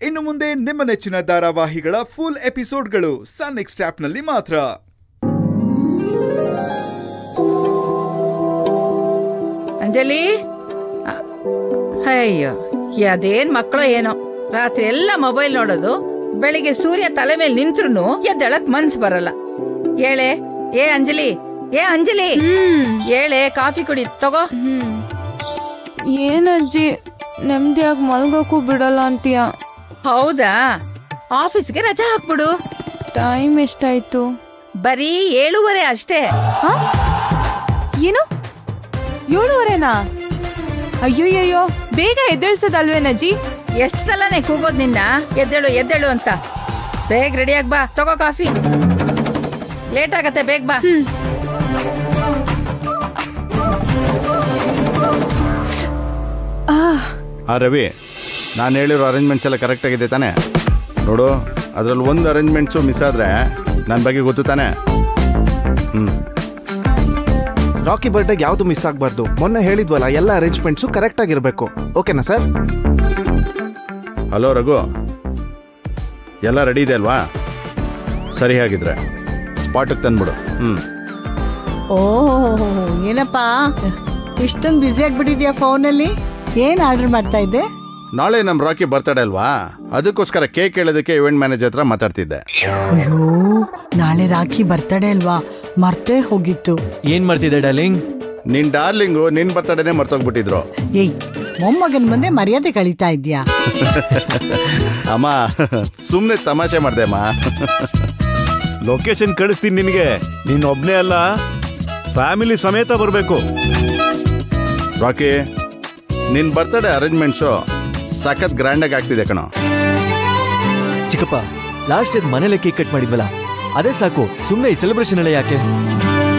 ಇನ್ನು ಮುಂದೆ ನಿಮ್ಮ ನೆಚ್ಚಿನ ಧಾರಾವಾಹಿಗಳ ಫುಲ್ ಎಪಿಸೋಡ್ಗಳು ಸನ್ ನೆಕ್ಸ್ಟ್ ಆಪ್ನಲ್ಲಿ ಮಾತ್ರ ಅಂಜಲಿ ಅ- ಅಯ್ಯೋ ಅದೇನ್ ಮಕ್ಕಳು ಏನೋ ರಾತ್ರಿ ಎಲ್ಲ ಮೊಬೈಲ್ ನೋಡೋದು ಬೆಳಿಗ್ಗೆ ಸೂರ್ಯ ತಲೆ ಮೇಲೆ ನಿಂತ್ರು ಎದ್ದಳಕ್ ಮನ್ಸ್ ಬರಲ್ಲ ಏಳೆ ಏ ಅಂಜಲಿ ಏ ಅಂಜಲಿ ಏಳೆ ಕಾಫಿ ಕುಡಿ ತಗೋ ಏನಜ್ಜಿ ನೆಮ್ಮದಿಯಾಗಿ ಮಲ್ಗೋಕ್ಕೂ ಬಿಡಲ್ಲ ಅಂತೀಯ ಹೌದಾ ಆಫೀಸ್ಗೆ ರಜಾ ಹಾಕ್ಬಿಡು ಟೈಮ್ ಎಷ್ಟಾಯ್ತು ಬರೀ ಏಳುವರೆ ಅಷ್ಟೇ ಹಾ? ಏನು ಏಳುವರೆನಾ ಅಯ್ಯೋಯ್ಯೋ ಬೇಗ ಎದ್ದೇಳ್ಸೋದಲ್ವೇನಜ್ಜಿ ಎಷ್ಟ್ ಸಲನೇ ಕೂಗೋದ್ ನಿನ್ನ ಎದ್ದೇಳು ಎದ್ದೇಳು ಅಂತ ಬೇಗ ರೆಡಿಯಾಗಿ ಬಾ ತಗೋ ಕಾಫಿ ಲೇಟ್ ಆಗತ್ತೆ ಬೇಗ ಬಾ ಆ ರವಿ ನಾನು ಹೇಳಿರೋ ಅರೇಂಜ್ಮೆಂಟ್ಸ್ ಎಲ್ಲ ಕರೆಕ್ಟ್ ಆಗಿದೆ ತಾನೆ ನೋಡು ಅದರಲ್ಲಿ ಒಂದು ಅರೇಂಜ್ಮೆಂಟ್ಸು ಮಿಸ್ ಆದರೆ ನನ್ನ ಬಗ್ಗೆ ಗೊತ್ತು ತಾನೆ ಹ್ಞೂ ರಾಕಿ ಬರ್ಡೇಗೆ ಯಾವುದು ಮಿಸ್ ಆಗಬಾರ್ದು ಮೊನ್ನೆ ಹೇಳಿದ್ವಲ್ಲ ಎಲ್ಲ ಅರೇಂಜ್ಮೆಂಟ್ಸು ಕರೆಕ್ಟ್ ಆಗಿರಬೇಕು ಓಕೆನಾ ಸರ್ ಹಲೋ ರಘು ಎಲ್ಲ ರೆಡಿ ಇದೆ ಅಲ್ವಾ ಸರಿ ಹಾಗಿದ್ರೆ ಸ್ಪಾಟಿಗೆ ತಂದ್ಬಿಡು ಹ್ಞೂ ಓ ಏನಪ್ಪ ಇಷ್ಟೊಂದು ಬ್ಯುಸಿ ಆಗ್ಬಿಟ್ಟಿದ್ಯಾ ಫೋನಲ್ಲಿ ಏನ್ ಆರ್ಡರ್ ಮಾಡ್ತಾ ಇದ್ದೆ ನಾಳೆ ನಮ್ಮ ರಾಕಿ ಬರ್ತಡೇ ಅಲ್ವಾ ಅದಕ್ಕೋಸ್ಕರ ಕೇಕ್ ಕೇಳೋದಕ್ಕೆ ಇವೆಂಟ್ ಮ್ಯಾನೇಜರ್ ಹತ್ರ ಮಾತಾಡ್ತಿದ್ದೆ ಅಯ್ಯೋ ನಾಳೆ ರಾಖಿ ಬರ್ತಡೇ ಅಲ್ವಾ ಮರ್ತೇ ಹೋಗಿತ್ತು ಏನ್ ಮಾಡ್ತಿದ್ದೆ ಡಾರ್ಲಿಂಗ್ ನಿನ್ನ ಡಾರ್ಲಿಂಗು ನಿನ್ನ ಬರ್ತಡೇನೆ ಮರ್ತೋಗ್ಬಿಟ್ಟಿದ್ರು ಏಯ್ ಮೊಮ್ಮಗನ್ ಮುಂದೆ ಮರ್ಯಾದೆ ಕಳೀತಾ ಇದ್ಯಾ ಅಮ್ಮ ಸುಮ್ಮನೆ ತಮಾಷೆ ಮಾಡ್ದೆ ಅಮ್ಮ ಲೊಕೇಶನ್ ಕಳಿಸ್ತೀನಿ ನಿನಗೆ ನೀನ್ ಒಬ್ನೇ ಅಲ್ಲ ಫ್ಯಾಮಿಲಿ ಸಮೇತ ಬರಬೇಕು ರಾಕಿ ನಿನ್ನ ಬರ್ತಡೇ ಅರೇಂಜ್ಮೆಂಟ್ಸು ಸಖತ್ ಗ್ರ್ಯಾಂಡಾಗಿ ಆಗ್ತಿದೆ ಕಣೋ ಚಿಕ್ಕಪ್ಪ ಲಾಸ್ಟ್ ಇಯರ್ ಮನೇಲೆ ಕೇಕ್ ಕಟ್ ಮಾಡಿದ್ವಲ್ಲ ಅದೇ ಸಾಕು ಸುಮ್ಮನೆ ಈ ಸೆಲೆಬ್ರೇಷನ್ ಎಲ್ಲ ಯಾಕೆ